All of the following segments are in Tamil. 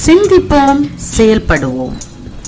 சிந்திப்போம் செயல்படுவோம்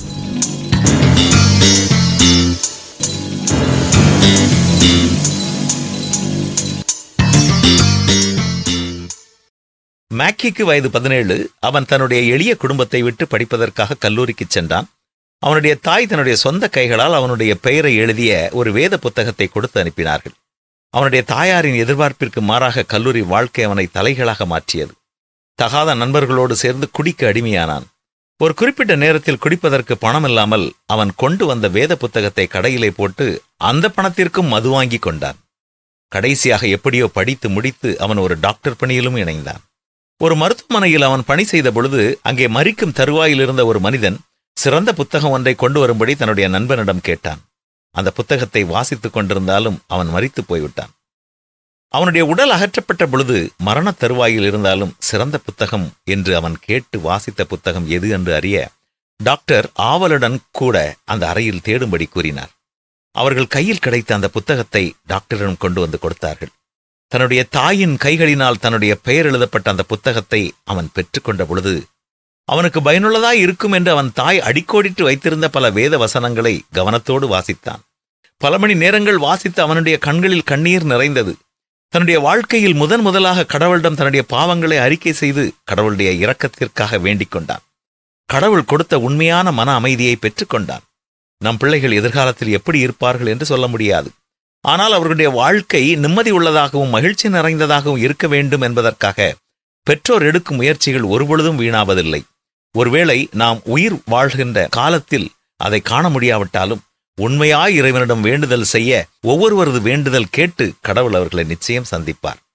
மேக்கிக்கு வயது பதினேழு அவன் தன்னுடைய எளிய குடும்பத்தை விட்டு படிப்பதற்காக கல்லூரிக்கு சென்றான் அவனுடைய தாய் தன்னுடைய சொந்த கைகளால் அவனுடைய பெயரை எழுதிய ஒரு வேத புத்தகத்தை கொடுத்து அனுப்பினார்கள் அவனுடைய தாயாரின் எதிர்பார்ப்பிற்கு மாறாக கல்லூரி வாழ்க்கை அவனை தலைகளாக மாற்றியது தகாத நண்பர்களோடு சேர்ந்து குடிக்க அடிமையானான் ஒரு குறிப்பிட்ட நேரத்தில் குடிப்பதற்கு பணம் இல்லாமல் அவன் கொண்டு வந்த வேத புத்தகத்தை கடையிலே போட்டு அந்த பணத்திற்கும் மது வாங்கி கொண்டான் கடைசியாக எப்படியோ படித்து முடித்து அவன் ஒரு டாக்டர் பணியிலும் இணைந்தான் ஒரு மருத்துவமனையில் அவன் பணி செய்த பொழுது அங்கே மறிக்கும் தருவாயில் இருந்த ஒரு மனிதன் சிறந்த புத்தகம் ஒன்றை கொண்டு வரும்படி தன்னுடைய நண்பனிடம் கேட்டான் அந்த புத்தகத்தை வாசித்துக் கொண்டிருந்தாலும் அவன் மறித்து போய்விட்டான் அவனுடைய உடல் அகற்றப்பட்ட பொழுது மரணத் தருவாயில் இருந்தாலும் சிறந்த புத்தகம் என்று அவன் கேட்டு வாசித்த புத்தகம் எது என்று அறிய டாக்டர் ஆவலுடன் கூட அந்த அறையில் தேடும்படி கூறினார் அவர்கள் கையில் கிடைத்த அந்த புத்தகத்தை டாக்டரிடம் கொண்டு வந்து கொடுத்தார்கள் தன்னுடைய தாயின் கைகளினால் தன்னுடைய பெயர் எழுதப்பட்ட அந்த புத்தகத்தை அவன் பெற்றுக்கொண்ட பொழுது அவனுக்கு பயனுள்ளதாய் இருக்கும் என்று அவன் தாய் அடிக்கோடிட்டு வைத்திருந்த பல வேத வசனங்களை கவனத்தோடு வாசித்தான் பல மணி நேரங்கள் வாசித்து அவனுடைய கண்களில் கண்ணீர் நிறைந்தது தன்னுடைய வாழ்க்கையில் முதன் முதலாக கடவுளிடம் தன்னுடைய பாவங்களை அறிக்கை செய்து கடவுளுடைய இரக்கத்திற்காக வேண்டிக் கொண்டான் கடவுள் கொடுத்த உண்மையான மன அமைதியை பெற்றுக்கொண்டான் நம் பிள்ளைகள் எதிர்காலத்தில் எப்படி இருப்பார்கள் என்று சொல்ல முடியாது ஆனால் அவர்களுடைய வாழ்க்கை நிம்மதி உள்ளதாகவும் மகிழ்ச்சி நிறைந்ததாகவும் இருக்க வேண்டும் என்பதற்காக பெற்றோர் எடுக்கும் முயற்சிகள் ஒருபொழுதும் வீணாவதில்லை ஒருவேளை நாம் உயிர் வாழ்கின்ற காலத்தில் அதை காண முடியாவிட்டாலும் உண்மையாய் இறைவனிடம் வேண்டுதல் செய்ய ஒவ்வொருவரது வேண்டுதல் கேட்டு கடவுள் அவர்களை நிச்சயம் சந்திப்பார்